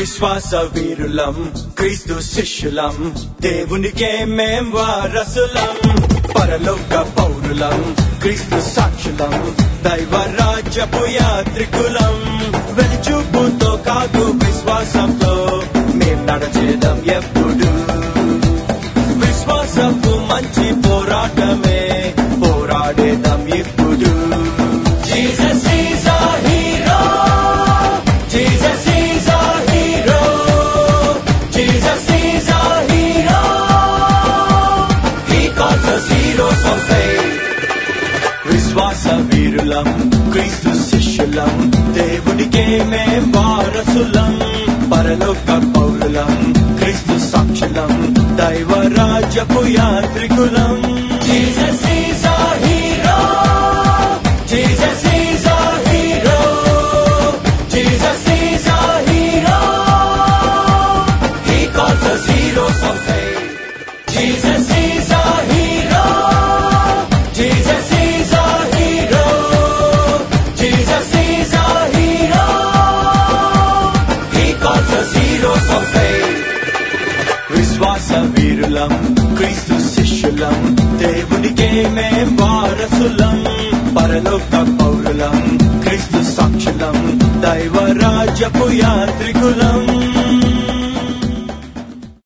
విశ్వాస వీరులం క్రీస్తు శిష్యులం దేవునికే మేం వారసులం పరలోక పౌరులం క్రీస్తు సాక్షులం దైవ రాజ్యపు యాత్రికులం వెలుచూపుతో కాదు విశ్వాసంతో మేం నడచేదం ఎప్పుడు విశ్వాసపు మంచి పోరాటమే పోరాడేదం ఇప్పుడు Jesus is our hero. Jesus is our hero. Jesus is our hero. He calls us heroes of faith. విశ్వాస వీరులం క్రీస్తు శిష్యులం దేవుడికే మేం వారసులం పరలోక పౌరులం క్రీస్తు సాక్షులం దైవ రాజ్యపు యాత్రికులం Jesus is our hero. Jesus is our hero. Jesus is our hero. He calls us heroes of faith. Jesus is our hero. Jesus is our hero. Jesus is our hero. He calls us heroes of faith. విశ్వాస వీరులం క్రీస్తు శిష్యులం దేవునికే మేం వారసులం పరలోక పౌరులం క్రీస్తు సాక్షులం దైవ రాజ్యపు యాత్రికులం